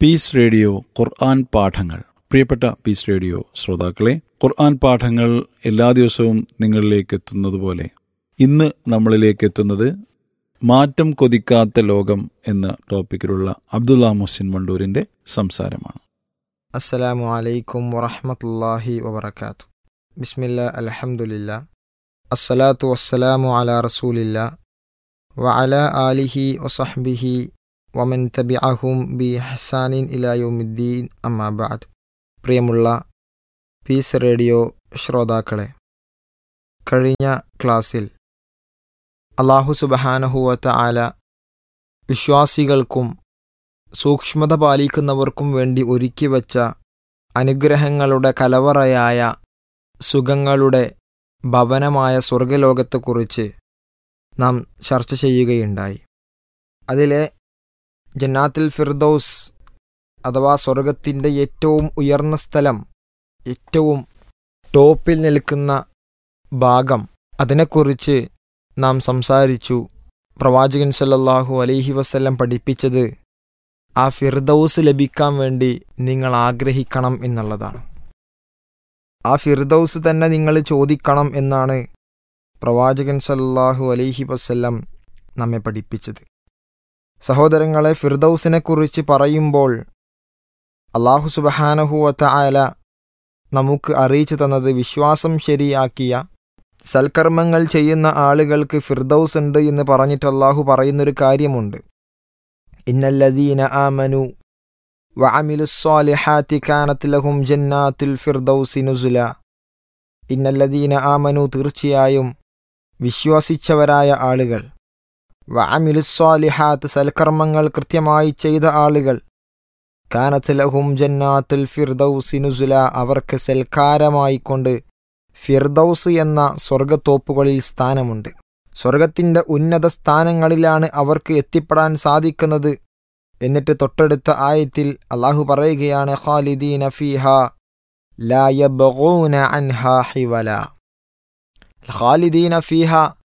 Piece radio ഖുർആൻ പാഠങ്ങൾ പ്രിയപ്പെട്ട piece radio ശ്രോതാക്കളെ ഖുർആൻ പാഠങ്ങൾ എല്ലാ ദിവസവും നിങ്ങളിലേക്ക് എത്തുന്നത് പോലെ ഇന്ന് നമ്മളിലേക്ക് എത്തുന്നത് മാറ്റം കൊതിക്കാത്ത ലോകം എന്ന ടോപ്പിക്കിലുള്ള അബ്ദുള്ള മുഹസിൻ വണ്ടൂരിന്റെ സംസാരമാണ് അസ്സലാമു അലൈക്കും വറഹമത്തല്ലാഹി വബർക്കാത്തു ബിസ്മില്ല അൽഹംദുലില്ല അസ്സലാത്തു വസ്സലാമു അലാ റസൂലില്ല വ അല ആലിഹി വസഹ്ബിഹി വമൻ തബിഅഹും ബി ഹസാനിൻ ഇലായുമിദ്ദീൻ അമ്മാബാദ് പ്രിയമുള്ള പീസ് റേഡിയോ ശ്രോതാക്കളെ കഴിഞ്ഞ ക്ലാസ്സിൽ അള്ളാഹു സുബഹാനഹുവത്ത ആല വിശ്വാസികൾക്കും സൂക്ഷ്മത പാലിക്കുന്നവർക്കും വേണ്ടി ഒരുക്കി വച്ച അനുഗ്രഹങ്ങളുടെ കലവറയായ സുഖങ്ങളുടെ ഭവനമായ സ്വർഗലോകത്തെക്കുറിച്ച് നാം ചർച്ച ചെയ്യുകയുണ്ടായി അതിലെ ജന്നാത്തിൽ ഫിർദൌസ് അഥവാ സ്വർഗത്തിൻ്റെ ഏറ്റവും ഉയർന്ന സ്ഥലം ഏറ്റവും ടോപ്പിൽ നിൽക്കുന്ന ഭാഗം അതിനെക്കുറിച്ച് നാം സംസാരിച്ചു പ്രവാചകൻ സല്ലല്ലാഹു അലൈഹി വസല്ലം പഠിപ്പിച്ചത് ആ ഫിർദൌസ് ലഭിക്കാൻ വേണ്ടി നിങ്ങൾ ആഗ്രഹിക്കണം എന്നുള്ളതാണ് ആ ഫിർദൌസ് തന്നെ നിങ്ങൾ ചോദിക്കണം എന്നാണ് പ്രവാചകൻ സല്ലല്ലാഹു അലൈഹി വസല്ലം നമ്മെ പഠിപ്പിച്ചത് സഹോദരങ്ങളെ ഫിർദൌസിനെക്കുറിച്ച് പറയുമ്പോൾ അള്ളാഹു സുബഹാനഹുവത്ത ആല നമുക്ക് അറിയിച്ചു തന്നത് വിശ്വാസം ശരിയാക്കിയ സൽക്കർമ്മങ്ങൾ ചെയ്യുന്ന ആളുകൾക്ക് ഫിർദൌസ് ഉണ്ട് എന്ന് പറഞ്ഞിട്ട് അള്ളാഹു പറയുന്നൊരു കാര്യമുണ്ട് ഇന്നല്ലദീന ആമനു വഅമിലുസ്സാലിഹാത്തി കാനത്ത് ലഹും ജന്നാത്തുൽ ഫിർദൌസി നുസുല ഇന്നല്ലദീന ആമനു തീർച്ചയായും വിശ്വസിച്ചവരായ ആളുകൾ വഅമിലുസ്സാലിഹാത്ത് സൽക്കർമ്മങ്ങൾ കൃത്യമായി ചെയ്ത ആളുകൾ കാനത്ത് ലഹും ജന്നാത്തുൽ ഫിർദൌസി നുസുല അവർക്ക് സൽക്കാരമായിക്കൊണ്ട് ഫിർദൌസ് എന്ന സ്വർഗത്തോപ്പുകളിൽ സ്ഥാനമുണ്ട് സ്വർഗത്തിൻ്റെ ഉന്നത സ്ഥാനങ്ങളിലാണ് അവർക്ക് എത്തിപ്പെടാൻ സാധിക്കുന്നത് എന്നിട്ട് തൊട്ടടുത്ത ആയത്തിൽ അള്ളാഹു പറയുകയാണ് ഖാലിദീന ഫീഹ ലാ യബ്ഗൂന അൻഹാ ഹിവല ഖാലിദീന ഫീഹ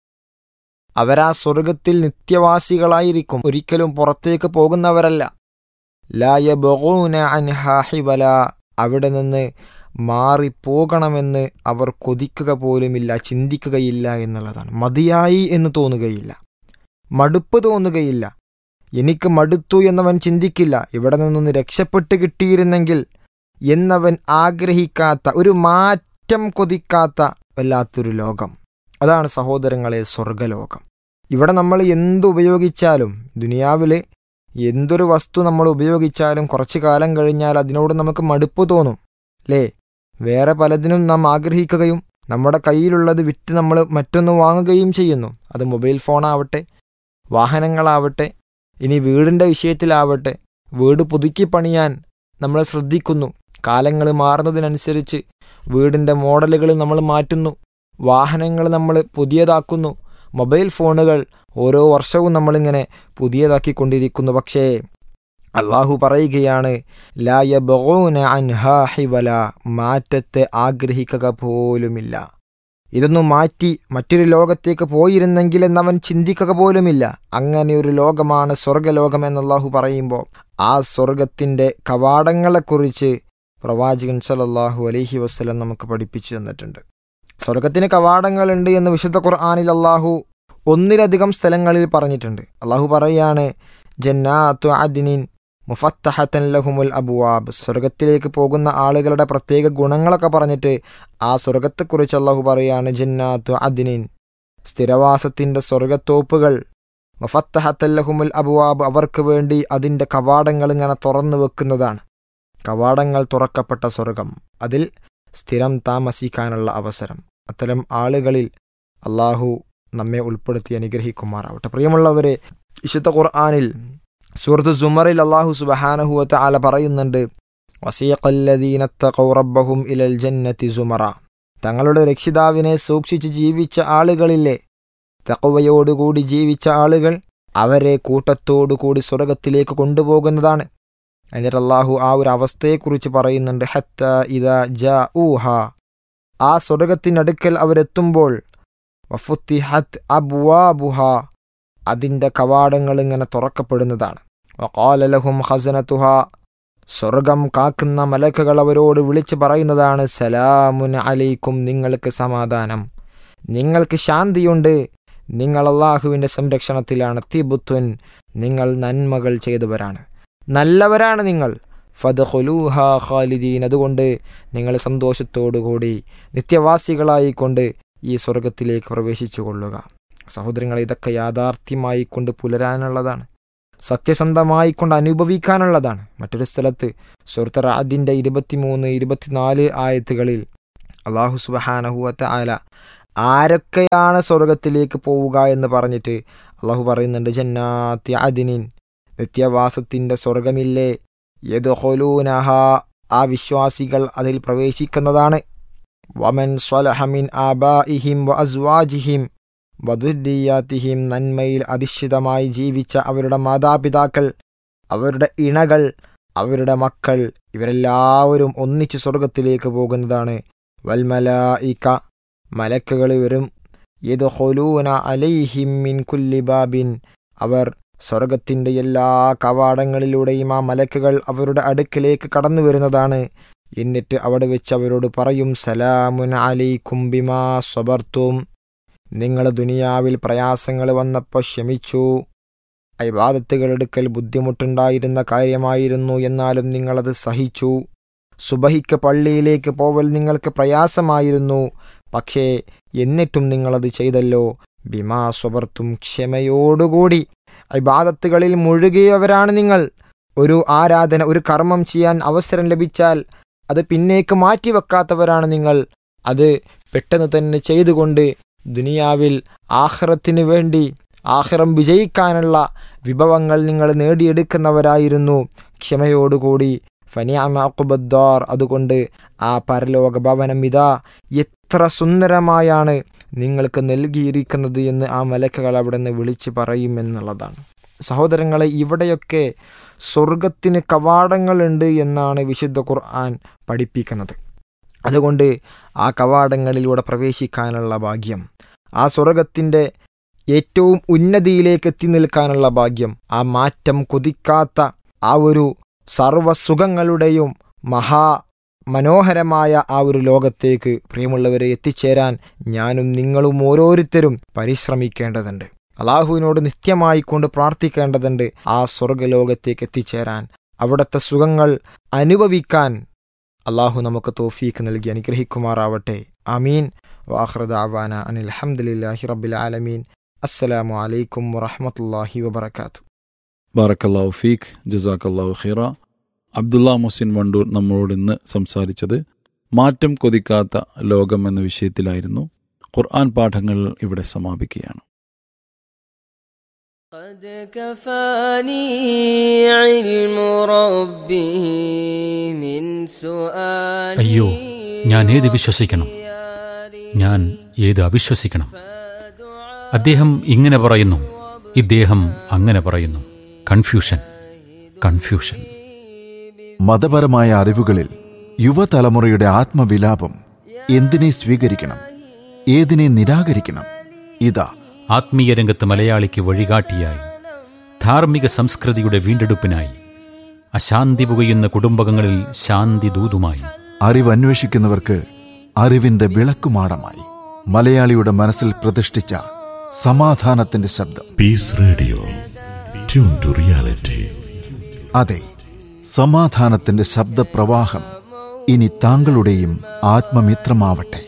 അവരാ സ്വർഗത്തിൽ നിത്യവാസികളായിരിക്കും ഒരിക്കലും പുറത്തേക്ക് പോകുന്നവരല്ല ലാ യബ്ഗൂന അൻഹാ ഹിവല അവിടെ നിന്ന് മാറിപ്പോകണമെന്ന് അവർ കൊതിക്കുക പോലുമില്ല ചിന്തിക്കുകയില്ല എന്നുള്ളതാണ് മതിയായി എന്ന് തോന്നുകയില്ല മടുപ്പ് തോന്നുകയില്ല എനിക്ക് മടുത്തു എന്നവൻ ചിന്തിക്കില്ല ഇവിടെ നിന്നൊന്ന് രക്ഷപ്പെട്ട് കിട്ടിയിരുന്നെങ്കിൽ എന്നവൻ ആഗ്രഹിക്കാത്ത ഒരു മാറ്റം കൊതിക്കാത്ത വല്ലാത്തൊരു ലോകം അതാണ് സഹോദരങ്ങളെ സ്വർഗലോകം ഇവിടെ നമ്മൾ എന്തുപയോഗിച്ചാലും ദുനിയാവിൽ എന്തൊരു വസ്തു നമ്മൾ ഉപയോഗിച്ചാലും കുറച്ചു കാലം കഴിഞ്ഞാൽ അതിനോട് നമുക്ക് മടുപ്പ് തോന്നും അല്ലേ വേറെ പലതിനും നാം ആഗ്രഹിക്കുകയും നമ്മുടെ കയ്യിലുള്ളത് വിറ്റ് നമ്മൾ മറ്റൊന്ന് വാങ്ങുകയും ചെയ്യുന്നു അത് മൊബൈൽ ഫോണാവട്ടെ വാഹനങ്ങളാവട്ടെ ഇനി വീടിൻ്റെ വിഷയത്തിലാവട്ടെ വീട് പുതുക്കി പണിയാൻ നമ്മൾ ശ്രദ്ധിക്കുന്നു കാലങ്ങൾ മാറുന്നതിനനുസരിച്ച് വീടിൻ്റെ മോഡലുകൾ നമ്മൾ മാറ്റുന്നു വാഹനങ്ങൾ നമ്മൾ പുതിയതാക്കുന്നു മൊബൈൽ ഫോണുകൾ ഓരോ വർഷവും നമ്മളിങ്ങനെ പുതിയതാക്കിക്കൊണ്ടിരിക്കുന്നു പക്ഷേ അള്ളാഹു പറയുകയാണ് ലായബോന അൻഹാഹിവല മാറ്റത്തെ ആഗ്രഹിക്കുക പോലുമില്ല ഇതൊന്നും മാറ്റി മറ്റൊരു ലോകത്തേക്ക് പോയിരുന്നെങ്കിൽ എന്നവൻ ചിന്തിക്കുക പോലുമില്ല അങ്ങനെ ഒരു ലോകമാണ് സ്വർഗലോകം എന്ന് അള്ളാഹു പറയുമ്പോൾ ആ സ്വർഗത്തിൻ്റെ കവാടങ്ങളെക്കുറിച്ച് പ്രവാചകൻ സലല്ലാഹു അലഹി വസ്ലം നമുക്ക് പഠിപ്പിച്ചു തന്നിട്ടുണ്ട് സ്വർഗത്തിന് കവാടങ്ങളുണ്ട് എന്ന് വിശുദ്ധ ഖുർആാനിൽ അള്ളാഹു ഒന്നിലധികം സ്ഥലങ്ങളിൽ പറഞ്ഞിട്ടുണ്ട് അള്ളാഹു പറയാണ് ജന്നാത്തു അദിനിൻ മുഫത്തഹത്തൻ ലഹുമുൽ അബുവാബ് സ്വർഗത്തിലേക്ക് പോകുന്ന ആളുകളുടെ പ്രത്യേക ഗുണങ്ങളൊക്കെ പറഞ്ഞിട്ട് ആ സ്വർഗത്തെക്കുറിച്ച് അള്ളാഹു പറയാണ് ജന്നാത്തു അദിനിൻ സ്ഥിരവാസത്തിൻ്റെ സ്വർഗത്തോപ്പുകൾ മുഫത്തഹത്തൻ ലഹുമുൽ അബുവാബ് അവർക്ക് വേണ്ടി അതിൻ്റെ കവാടങ്ങൾ ഇങ്ങനെ തുറന്നു വെക്കുന്നതാണ് കവാടങ്ങൾ തുറക്കപ്പെട്ട സ്വർഗം അതിൽ സ്ഥിരം താമസിക്കാനുള്ള അവസരം അത്തരം ആളുകളിൽ അള്ളാഹു നമ്മെ ഉൾപ്പെടുത്തി അനുഗ്രഹിക്കുമാറാവട്ടെ പ്രിയമുള്ളവരെ വിശുദ്ധ ഖുർആാനിൽ സൂറത്ത് സുമറിൽ അള്ളാഹു സുബഹാനഹുവത്ത ആല പറയുന്നുണ്ട് വസീഖല്ലദീനത്തഖൗറബ്ബഹും ഇലൽ ജന്നത്തി സുമറ തങ്ങളുടെ രക്ഷിതാവിനെ സൂക്ഷിച്ച് ജീവിച്ച ആളുകളില്ലേ തക്കവയോടുകൂടി ജീവിച്ച ആളുകൾ അവരെ കൂട്ടത്തോടുകൂടി സ്വർഗത്തിലേക്ക് കൊണ്ടുപോകുന്നതാണ് എന്നിട്ട് അള്ളാഹു ആ ഒരു അവസ്ഥയെക്കുറിച്ച് പറയുന്നുണ്ട് ഹത്ത ഇത ജ ഊഹ ആ സ്വർഗത്തിനടുക്കൽ അവരെത്തുമ്പോൾ വഫുത്തിഹത്ത് അബ്വാബുഹ അതിൻ്റെ കവാടങ്ങൾ ഇങ്ങനെ തുറക്കപ്പെടുന്നതാണ് വഖാല ലഹും ഖസനതുഹ സ്വർഗം കാക്കുന്ന മലക്കുകൾ അവരോട് വിളിച്ചു പറയുന്നതാണ് സലാമുൻ അലൈക്കും നിങ്ങൾക്ക് സമാധാനം നിങ്ങൾക്ക് ശാന്തിയുണ്ട് നിങ്ങൾ അള്ളാഹുവിൻ്റെ സംരക്ഷണത്തിലാണ് തിബുത്തുൻ നിങ്ങൾ നന്മകൾ ചെയ്തവരാണ് നല്ലവരാണ് നിങ്ങൾ ഫദ്ഖുലൂഹ ഖാലിദീൻ അതുകൊണ്ട് നിങ്ങൾ സന്തോഷത്തോടുകൂടി നിത്യവാസികളായിക്കൊണ്ട് ഈ സ്വർഗത്തിലേക്ക് പ്രവേശിച്ചു കൊള്ളുക സഹോദരങ്ങൾ ഇതൊക്കെ യാഥാർത്ഥ്യമായി കൊണ്ട് പുലരാനുള്ളതാണ് സത്യസന്ധമായി കൊണ്ട് അനുഭവിക്കാനുള്ളതാണ് മറ്റൊരു സ്ഥലത്ത് സുഹൃത്തർ അതിൻ്റെ ഇരുപത്തിമൂന്ന് ഇരുപത്തിനാല് ആയത്തുകളിൽ അള്ളാഹു സുബഹാനഹുവത്ത ആല ആരൊക്കെയാണ് സ്വർഗത്തിലേക്ക് പോവുക എന്ന് പറഞ്ഞിട്ട് അള്ളാഹു പറയുന്നുണ്ട് ജന്നാത്തി അദിനിൻ നിത്യവാസത്തിൻ്റെ സ്വർഗമില്ലേ യദ്ഖുലൂനഹ ആ വിശ്വാസികൾ അതിൽ പ്രവേശിക്കുന്നതാണ് വമൻ സ്വലഹമിൻ ആബാഇഹിം വ അസ്വാജിഹിം വധുരിയാത്തിഹിം നന്മയിൽ അധിഷ്ഠിതമായി ജീവിച്ച അവരുടെ മാതാപിതാക്കൾ അവരുടെ ഇണകൾ അവരുടെ മക്കൾ ഇവരെല്ലാവരും ഒന്നിച്ച് സ്വർഗത്തിലേക്ക് പോകുന്നതാണ് വൽമലായിക്ക മലക്കുകൾ വരും യദ്ഖുലൂന അലൈഹിം മിൻ കുല്ലി ബാബിൻ അവർ സ്വർഗത്തിൻ്റെ എല്ലാ കവാടങ്ങളിലൂടെയും ആ മലക്കുകൾ അവരുടെ അടുക്കിലേക്ക് കടന്നു വരുന്നതാണ് എന്നിട്ട് അവിടെ വെച്ച് അവരോട് പറയും സലാമുൻ അലൈക്കും ബിമാ സ്വബർത്തും നിങ്ങൾ ദുനിയാവിൽ പ്രയാസങ്ങൾ വന്നപ്പോൾ ക്ഷമിച്ചു അയബാദത്തുകൾ എടുക്കൽ ബുദ്ധിമുട്ടുണ്ടായിരുന്ന കാര്യമായിരുന്നു എന്നാലും നിങ്ങളത് സഹിച്ചു സുബഹിക്ക് പള്ളിയിലേക്ക് പോവൽ നിങ്ങൾക്ക് പ്രയാസമായിരുന്നു പക്ഷേ എന്നിട്ടും നിങ്ങളത് ചെയ്തല്ലോ ബിമാ സ്വബർത്തും ക്ഷമയോടുകൂടി ഇബാദത്തുകളിൽ മുഴുകിയവരാണ് നിങ്ങൾ ഒരു ആരാധന ഒരു കർമ്മം ചെയ്യാൻ അവസരം ലഭിച്ചാൽ അത് പിന്നേക്ക് മാറ്റിവെക്കാത്തവരാണ് നിങ്ങൾ അത് പെട്ടെന്ന് തന്നെ ചെയ്തുകൊണ്ട് ദുനിയാവിൽ ആഹ്റത്തിന് വേണ്ടി ആഹ്റം വിജയിക്കാനുള്ള വിഭവങ്ങൾ നിങ്ങൾ നേടിയെടുക്കുന്നവരായിരുന്നു ക്ഷമയോടുകൂടി ഫനിയാമക്കുബദ്ദാർ അതുകൊണ്ട് ആ പരലോക ഭവനം ഇതാ എത്ര സുന്ദരമായാണ് നിങ്ങൾക്ക് നൽകിയിരിക്കുന്നത് എന്ന് ആ മലക്കുകൾ അവിടെ നിന്ന് വിളിച്ചു പറയുമെന്നുള്ളതാണ് സഹോദരങ്ങളെ ഇവിടെയൊക്കെ സ്വർഗത്തിന് കവാടങ്ങളുണ്ട് എന്നാണ് വിശുദ്ധ ഖുർആൻ പഠിപ്പിക്കുന്നത് അതുകൊണ്ട് ആ കവാടങ്ങളിലൂടെ പ്രവേശിക്കാനുള്ള ഭാഗ്യം ആ സ്വർഗത്തിൻ്റെ ഏറ്റവും ഉന്നതിയിലേക്ക് എത്തി നിൽക്കാനുള്ള ഭാഗ്യം ആ മാറ്റം കൊതിക്കാത്ത ആ ഒരു സർവസുഖങ്ങളുടെയും മഹാ മനോഹരമായ ആ ഒരു ലോകത്തേക്ക് പ്രിയമുള്ളവരെ എത്തിച്ചേരാൻ ഞാനും നിങ്ങളും ഓരോരുത്തരും പരിശ്രമിക്കേണ്ടതുണ്ട് അള്ളാഹുവിനോട് നിത്യമായി കൊണ്ട് പ്രാർത്ഥിക്കേണ്ടതുണ്ട് ആ സ്വർഗലോകത്തേക്ക് എത്തിച്ചേരാൻ അവിടുത്തെ സുഖങ്ങൾ അനുഭവിക്കാൻ അള്ളാഹു നമുക്ക് തോഫീക്ക് നൽകി അനുഗ്രഹിക്കുമാറാവട്ടെ അമീൻ വാഹ്റദാവാന അനിൽ അഹമ്മദില്ലാഹി റബ്ബിൽ ആലമീൻ അസ്സലാമു അലൈക്കും വറഹമത്തല്ലാഹി വബർക്കാത്തു ബാറക്കല്ലാഹു ഫീഖ് ജസാക്കല്ലാഹു ഖീറ അബ്ദുള്ള മുസിൻ വണ്ടൂർ നമ്മളോട് ഇന്ന് സംസാരിച്ചത് മാറ്റം കൊതിക്കാത്ത ലോകം എന്ന വിഷയത്തിലായിരുന്നു ഖുർആൻ പാഠങ്ങൾ ഇവിടെ സമാപിക്കുകയാണ് قد كفاني علم ربه من سؤالي അയ്യോ ഞാൻ ഏത് വിശ്വസിക്കണം ഞാൻ ഏത് അവിശ്വസിക്കണം അദ്ദേഹം ഇങ്ങനെ പറയുന്നു ഇദ്ദേഹം അങ്ങനെ പറയുന്നു കൺഫ്യൂഷൻ കൺഫ്യൂഷൻ മതപരമായ അറിവുകളിൽ യുവതലമുറയുടെ ആത്മവിലാപം എന്തിനെ സ്വീകരിക്കണം ഏതിനെ നിരാകരിക്കണം ഇതാ ആത്മീയ രംഗത്ത് മലയാളിക്ക് വഴികാട്ടിയായി ധാർമ്മിക സംസ്കൃതിയുടെ വീണ്ടെടുപ്പിനായി അശാന്തി പുകയുന്ന കുടുംബങ്ങളിൽ ശാന്തി ദൂതുമായി അറിവന്വേഷിക്കുന്നവർക്ക് അറിവിന്റെ വിളക്കുമാടമായി മലയാളിയുടെ മനസ്സിൽ പ്രതിഷ്ഠിച്ച സമാധാനത്തിന്റെ ശബ്ദം Peace Radio. Tune to reality. അതെ സമാധാനത്തിന്റെ ശബ്ദപ്രവാഹം ഇനി താങ്കളുടെയും ആത്മമിത്രമാവട്ടെ